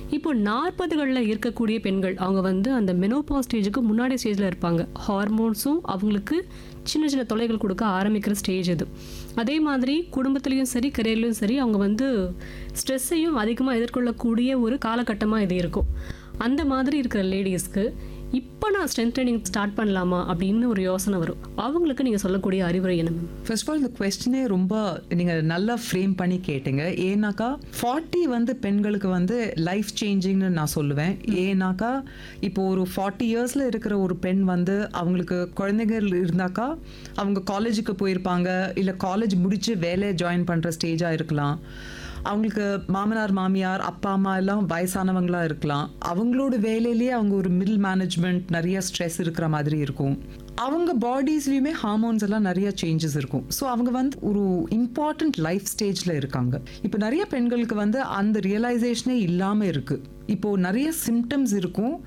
இப்போ நாற்பதுகளில் இருக்கக்கூடிய பெண்கள் அவங்க வந்து அந்த மெனோபா ஸ்டேஜுக்கு முன்னாடி ஸ்டேஜில் இருப்பாங்க ஹார்மோன்ஸும் அவங்களுக்கு சின்ன சின்ன தொல்லைகள் கொடுக்க ஆரம்பிக்கிற ஸ்டேஜ் இது அதே மாதிரி குடும்பத்துலேயும் சரி கரியர்லேயும் சரி அவங்க வந்து ஸ்ட்ரெஸ்ஸையும் அதிகமாக எதிர்கொள்ளக்கூடிய ஒரு காலகட்டமாக இது இருக்கும் அந்த மாதிரி இருக்கிற லேடிஸ்க்கு இப்போ நான் ஸ்ட்ரென்த் ட்ரைனிங் ஸ்டார்ட் பண்ணலாமா அப்படின்னு ஒரு யோசனை வரும் அவங்களுக்கு நீங்கள் சொல்லக்கூடிய அறிவுரை என்ன மேம் ஃபர்ஸ்ட் ஆஃப் ஆல் இந்த கொஸ்டினே ரொம்ப நீங்கள் நல்லா ஃப்ரேம் பண்ணி கேட்டீங்க ஏன்னாக்கா ஃபார்ட்டி வந்து பெண்களுக்கு வந்து லைஃப் சேஞ்சிங்னு நான் சொல்லுவேன் ஏன்னாக்கா இப்போ ஒரு ஃபார்ட்டி இயர்ஸில் இருக்கிற ஒரு பெண் வந்து அவங்களுக்கு குழந்தைங்க இருந்தாக்கா அவங்க காலேஜுக்கு போயிருப்பாங்க இல்லை காலேஜ் முடிச்சு வேலையை ஜாயின் பண்ணுற ஸ்டேஜாக இருக்கலாம் அவங்களுக்கு மாமனார் மாமியார் அப்பா அம்மா எல்லாம் வயசானவங்களா இருக்கலாம் அவங்களோட வேலையிலேயே அவங்க ஒரு மிடில் மேனேஜ்மெண்ட் நிறைய ஸ்ட்ரெஸ் இருக்கிற மாதிரி இருக்கும் அவங்க பாடிஸ்லயுமே ஹார்மோன்ஸ் எல்லாம் நிறைய சேஞ்சஸ் இருக்கும் ஸோ அவங்க வந்து ஒரு இம்பார்ட்டன்ட் லைஃப் ஸ்டேஜ்ல இருக்காங்க இப்போ நிறைய பெண்களுக்கு வந்து அந்த ரியலைசேஷனே இல்லாம இருக்கு இப்போ நிறைய சிம்டம்ஸ் இருக்கும்